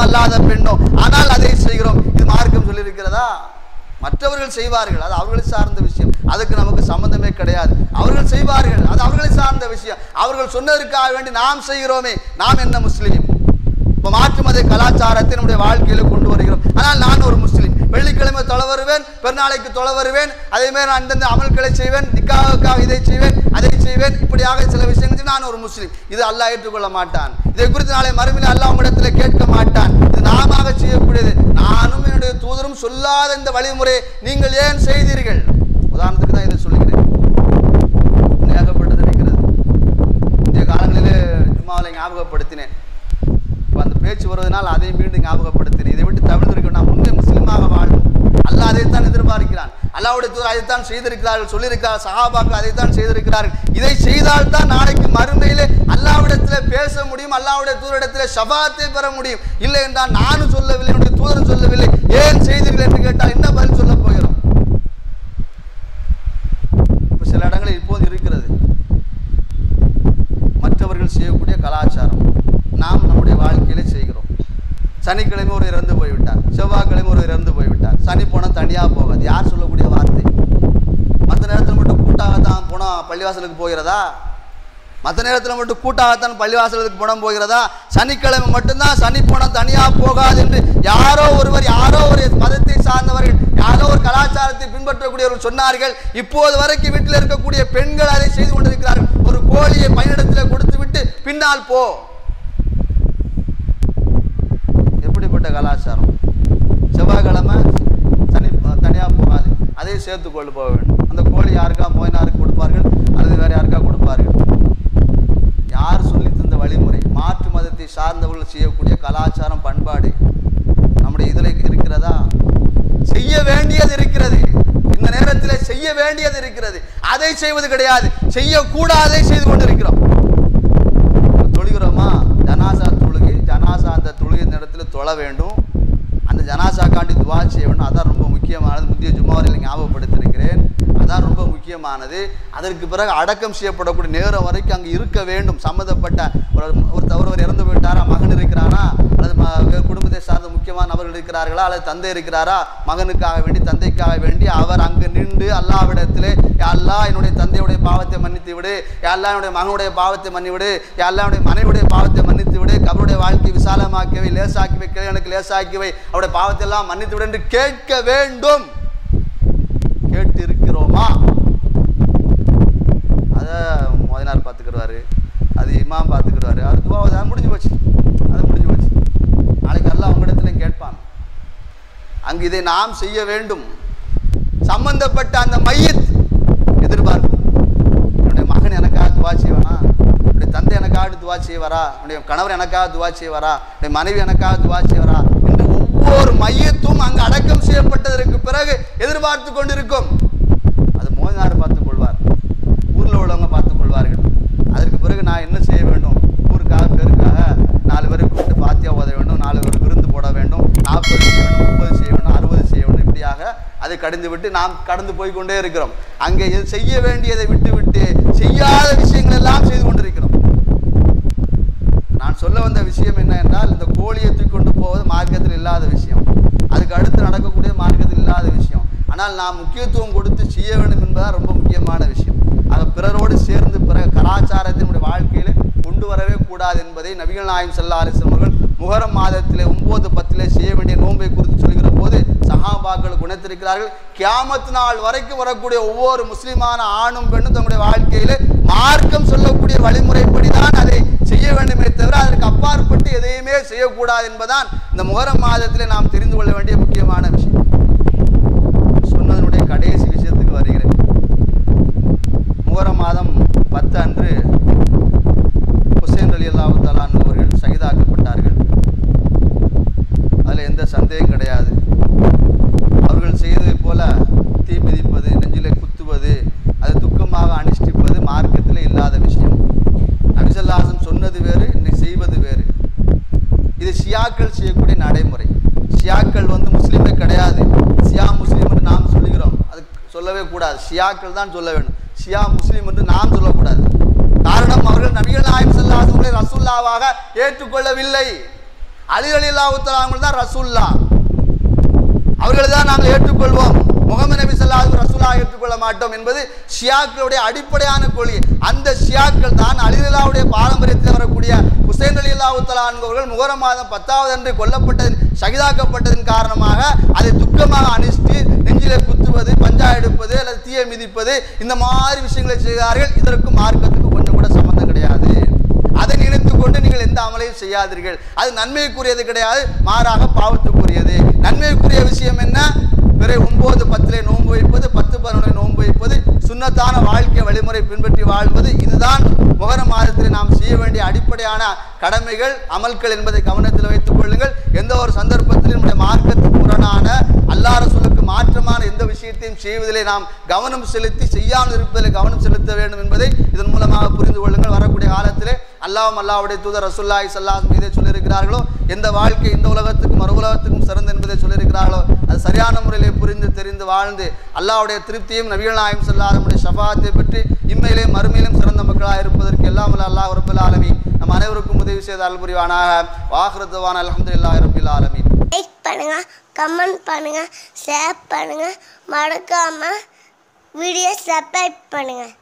B: ஆணும் அல்லாத பெண்ணோ ஆனால் அதை செய்கிறோம் இது மார்க்கம் சொல்லியிருக்கிறதா மற்றவர்கள் செய்வார்கள் அது அவர்களை சார்ந்த விஷயம் அதுக்கு நமக்கு சம்பந்தமே கிடையாது அவர்கள் செய்வார்கள் அது அவர்களை சார்ந்த விஷயம் அவர்கள் சொன்னதற்காக வேண்டி நாம் செய்கிறோமே நாம் என்ன முஸ்லீம் இப்போ மாற்று மத கலாச்சாரத்தை நம்முடைய வாழ்க்கையில கொண்டு வருகிறோம் ஆனால் நான் ஒரு முஸ்லீம் வெள்ளிக்கிழமை தொலை வருவேன் பெருநாளைக்கு தொலை வருவேன் அதே மாதிரி நான் அந்தந்த அமல்களை செய்வேன் நிக்காவுக்காக இதை செய்வேன் அதை செய்வேன் இப்படியாக சில விஷயங்கள் செய்வேன். நான் ஒரு முஸ்லீம் இது அல்லாஹ் ஏற்றுக்கொள்ள மாட்டான் இதை குறித்து நாளை மறுமையில் அல்லாஹ் உங்களிடத்தில் கேட்க மாட்டான் இது நாம செய்யக்கூடியது நானும் என்னுடைய தூதரும் சொல்லாத இந்த வழிமுறையை நீங்கள் ஏன் செய்தீர்கள் உதாரணத்துக்கு தான் இதை சொல்லுகிறேன் ஏகப்பட்டது இருக்கிறது இன்றைய காலங்களிலே ஜும்மாவில் ஞாபகப்படுத்தினேன் இப்போ அந்த பேச்சு வருவதனால் அதை மீண்டும் ஞாபகப்படுத்தினேன் இதை விட்டு தவிர்த்திருக்க நாம் முன்னே முஸ்லீமாக வாழும் அல்லாஹ் அதைத்தான் எதிர்பார்க்கிறான் அல்லாஹ்வுடைய தூதர் அதைத்தான் செய்திருக்கிறார்கள் சொல்லியிருக்கிறார் சஹாபாக்கள் அதைத்தான் செய்திருக்கிறார்கள் இதை செய்தால் தான் நாளைக்கு மறுமையிலே அல்லாஹ்விடத்தில் பேச முடியும் அல்லாஹ்வுடைய தூதரிடத்தில் ஷபாத்தை பெற முடியும் இல்லை என்றால் நானும் சொல்லவில்லை என்னுடைய தூதரும் சொல்லவில்லை ஏன் செய்தீர்கள் என்று கேட்டால் என்ன பதில் சொல்ல போகிறோம் இப்போ சில இடங்களில் இப்போது இருக்கிறது மற்றவர்கள் செய்யக்கூடிய கலாச்சாரம் நாம் நம்முடைய வாழ்க்கையில செய்கிறோம் சனிக்கிழமை ஒரு இறந்து போய்விட்டார் செவ்வாய்க்கிழமை ஒரு இறந்து போய்விட்டார் சனி போனால் தனியாக போகாது யார் சொல்லக்கூடிய வார்த்தை மற்ற நேரத்தில் மட்டும் கூட்டாகத்தான் போனால் பள்ளிவாசலுக்கு போகிறதா மற்ற நேரத்தில் மட்டும் கூட்டாகத்தான் பள்ளிவாசலுக்கு பணம் போகிறதா சனிக்கிழமை மட்டும்தான் சனி போனம் தனியாக போகாது என்று யாரோ ஒருவர் யாரோ ஒரு மதத்தை சார்ந்தவர்கள் யாரோ ஒரு கலாச்சாரத்தை பின்பற்றக்கூடியவர்கள் சொன்னார்கள் இப்போது வரைக்கும் வீட்டில் இருக்கக்கூடிய பெண்கள் அதை செய்து கொண்டிருக்கிறார்கள் ஒரு கோழியை பையனிடத்தில் கொடுத்து விட்டு பின்னால் போ எப்படிப்பட்ட கலாச்சாரம் செவ்வாய்க்கிழமை சனி தனியாக போகாது அதை சேர்த்து கொண்டு போக வேண்டும் அந்த கோழி யாருக்கா மோயினாருக்கு கொடுப்பார்கள் அல்லது வேற யாருக்கா கொடுப்பார்கள் யார் சொல்லி தந்த வழிமுறை மாற்று மதத்தை சார்ந்தவர்கள் செய்யக்கூடிய கலாச்சாரம் பண்பாடு நம்முடைய இதில் இருக்கிறதா செய்ய வேண்டியது இருக்கிறது இந்த நேரத்தில் செய்ய வேண்டியது இருக்கிறது அதை செய்வது கிடையாது செய்யக்கூடாதை செய்து கொண்டிருக்கிறோம் தொழுகிறோமா ஜனாசா தொழுகை ஜனாசா அந்த தொழுகை நேரத்தில் தொழ வேண்டும் அந்த ஜனாசாக்காண்டி துவா செய்ய வேண்டும் அதான் ரொம்ப முக்கியமானது முந்தைய ஜும்மாவரில் ஞாபகப்படுத்தியிருக்கிறேன் அதான் ரொம்ப முக்கியமானது அதற்கு பிறகு அடக்கம் செய்யப்படக்கூடிய நேரம் வரைக்கும் அங்கே இருக்க வேண்டும் சம்மந்தப்பட்ட ஒரு ஒரு ஒருவர் இறந்து போயிட்டாரா மகன் இருக்கிறானா அல்லது ம- வேறு குடும்பத்தை சார்ந்த முக்கியமான நபர்கள் இருக்கிறார்களா அல்லது தந்தை இருக்கிறாரா மகனுக்காக வேண்டி தந்தைக்காக வேண்டி அவர் அங்கு நின்று அல்லாவிடத்திலே யா அல்லாஹ் என்னுடைய தந்தையுடைய பாவத்தை மன்னித்து விடு யா அல்லாஹ் என்னுடைய மகனுடைய பாவத்தை மன்னி விடு யா அல்லாஹ் என்னுடைய மனைவியுடைய பாவத்தை மன்னித்து விடு கபருடைய வாழ்க்கை விசாலமாக்கவை லேசாக்கி வை கிழவனுக்கு லேசாக்கி வை அவருடைய பாவத்தை எல்லாம் மன்னித்து விடு என்று கேட்க வேண்டும் கேட்டு இருக்கிறோமா அதை மோதினார் பார்த்துக்கிடுவாரு அது இமாம் பார்த்துக்கிடுவாரு அது துவா அது முடிஞ்சு போச்சு அது முடிஞ்சு போச்சு நாளைக்கு எல்லாம் அவங்க இடத்துல கேட்பான் அங்கு இதை நாம் செய்ய வேண்டும் சம்பந்தப்பட்ட அந்த மையத் எதிர்பார்க்கும் என்னுடைய மகன் எனக்காக துவா செய்வானா என்னுடைய தந்தை எனக்காக துவா செய்வாரா என்னுடைய கணவர் எனக்காக துவா செய்வாரா என்னுடைய மனைவி எனக்காக துவா செய்வாரா என்று ஒவ்வொரு மையத்தும் அங்கு அடக்கம் செய்யப்பட்டதற்கு பிறகு எதிர்பார்த்து கொண்டிருக்கும் அது மோதினார் பார்த்துக் கொள்வார் ஊரில் உள்ளவங்க பார்த்துக் கொள்வார்கள் அதற்கு பிறகு நான் என்ன செய்ய வேண்டும் ஊருக்காக பேருக்காக நாலு பேரை கூப்பிட்டு பாத்தியா ஓத வேண்டும் நாலு பேருக்கு விருந்து போட வேண்டும் நாற்பது செய்ய வேண்டும் முப்பது செய்ய வேண்டும் அறுபது செய்ய வேண்டும் இப்படியாக அதை கடந்து விட்டு நாம் கடந்து போய் கொண்டே இருக்கிறோம் அங்கே எது செய்ய வேண்டியதை விட்டு விட்டு செய்யாத விஷயங்கள் எல்லாம் செய்து கொண்டிருக்கிறோம் நான் சொல்ல வந்த விஷயம் என்ன என்றால் இந்த கோழியை தூக்கி கொண்டு போவது மார்க்கத்தில் இல்லாத விஷயம் அதுக்கு அடுத்து நடக்கக்கூடிய மார்க்கத்தில் இல்லாத விஷயம் ஆனால் நாம் முக்கியத்துவம் கொடுத்து செய்ய வேண்டும் என்பதுதான் ரொம்ப முக்கியமான விஷயம் ஆக பிறரோடு சேர்ந்து பிற கலாச்சாரத்தினுடைய வாழ்க்கையில் கொண்டு வரவே கூடாது என்பதை நபிகள் நாயம் செல்லா அலிஸ்லம் அவர்கள் முகரம் மாதத்திலே ஒன்பது பத்திலே செய்ய வேண்டிய நோன்பை குறித்து சொல்கிற போது சஹாபாக்கள் குணத்திருக்கிறார்கள் கியாமத் நாள் வரைக்கும் வரக்கூடிய ஒவ்வொரு முஸ்லிமான ஆணும் பெண்ணும் தங்களுடைய வாழ்க்கையிலே மார்க்கம் சொல்லக்கூடிய வழிமுறைப்படி தான் அதை செய்ய வேண்டுமே தவிர அதற்கு அப்பாற்பட்டு எதையுமே செய்யக்கூடாது என்பதுதான் இந்த முகரம் மாதத்திலே நாம் தெரிந்து கொள்ள வேண்டிய முக்கியமான விஷயம் சொன்னதனுடைய கடைசி விஷயத்துக்கு வருகிறேன் முகரம் மாதம் பத்து அன்று ஹுசேன் அலி அல்லாஹு தலான் அவர்கள் சகிதாக்கப்பட்டார்கள் அதில் எந்த சந்தேகம் கிடையாது அவர்கள் செய்ததைப் போல தீ மிதிப்பது நெஞ்சிலே குத்துவது அது துக்கமாக அனுஷ்டிப்பது மார்க்கத்தில் இல்லாத விஷயம் நபிசல்லாசன் சொன்னது வேறு இன்னைக்கு செய்வது வேறு இது ஷியாக்கள் செய்யக்கூடிய நடைமுறை ஷியாக்கள் வந்து முஸ்லீமே கிடையாது ஷியா முஸ்லீம் என்று நாம் சொல்லுகிறோம் அது சொல்லவே கூடாது ஷியாக்கள் தான் சொல்ல வேண்டும் ஷியா முஸ்லீம் என்று நாம் சொல்லக்கூடாது காரணம் அவர்கள் நபிகள் நாயம் செல்லாசங்களை ரசுல்லாவாக ஏற்றுக்கொள்ளவில்லை அலி அலி அல்லாஹுத்தலாங்கள் தான் ரசூல்லா அவர்களை தான் நாங்கள் ஏற்றுக்கொள்வோம் முகமது நபி ஸல்லல்லாஹு ரசூலா ஏற்றுக்கொள்ள மாட்டோம் என்பது ஷியாக்களுடைய அடிப்படையான கொள்கை அந்த ஷியாக்கள் தான் அலிலாவுடைய பாரம்பரியத்தில் வரக்கூடிய ஹுசைன் அலி அல்லாஹுத்தலா என்பவர்கள் முகரம் மாதம் பத்தாவது அன்று கொல்லப்பட்டதின் ஷகிதாக்கப்பட்டதன் காரணமாக அதை துக்கமாக அணிச்சிட்டு நெஞ்சிலே குத்துவது பஞ்சா எடுப்பது அல்லது தீயை மிதிப்பது இந்த மாதிரி விஷயங்களை செய்கிறார்கள் இதற்கு மார்க்கத்துக்கு கொஞ்சம் கூட சம்பந்தம் கிடையாது அதை நினைத்து கொண்டு நீங்கள் எந்த அமலையும் செய்யாதீர்கள் அது நன்மைக்குரியது கிடையாது மாறாக பாவத்துக்குரியது நன்மைக்குரிய விஷயம் என்ன பிற ஒன்பது பத்திலே நோன்பு வைப்பது பத்து பதினொன்று நோன்பு வைப்பது சுன்னத்தான வாழ்க்கை வழிமுறை பின்பற்றி வாழ்வது இதுதான் முகர மாதத்தில் நாம் செய்ய வேண்டிய அடிப்படையான கடமைகள் அமல்கள் என்பதை கவனத்தில் வைத்துக் கொள்ளுங்கள் எந்த ஒரு சந்தர்ப்பத்திலும் நம்முடைய மார்க்கத்துக்கு முரணான அல்லா ரசூலுக்கு மாற்றமான எந்த விஷயத்தையும் செய்வதிலே நாம் கவனம் செலுத்தி செய்யாமல் இருப்பதில் கவனம் செலுத்த வேண்டும் என்பதை இதன் மூலமாக புரிந்து கொள்ளுங்கள் வரக்கூடிய காலத்திலே அல்லாஹ்வும் அல்லாஹ்வுடைய தூதர் ரசூல்லாய் சல்லாஸ் மீதே சொல்லியிருக்கிறார்களோ எந்த வாழ்க்கை இந்த உலகத்துக்கும் மறு உலகத்துக்கும் சிறந்த என்பதை சொல்லியிருக்கிறார்களோ அது சரியான முறையிலே புரிந்து தெரிந்து வாழ்ந்து அல்லாஹ்வுடைய திருப்தியும் நபிகள் நாயம் சொல்லாதமுடைய ஷஃபாத்தை பற்றி இம்மையிலும் மறுமையிலும் சிறந்த மக்களாக இருப்பதற்கு எல்லாம் வல்ல அல்லாஹ் ரபுல் ஆலமீன் நம் அனைவருக்கும் உதவி செய்த அல்புரிவானாக வாஹ்ரத்துவான் அல்ஹம்துலில்லாஹி ரபில் ஆலமீன்
C: லைக் பண்ணுங்க கமெண்ட் பண்ணுங்க ஷேர் பண்ணுங்க மறக்காம வீடியோ சப்ஸ்கிரைப் பண்ணுங்க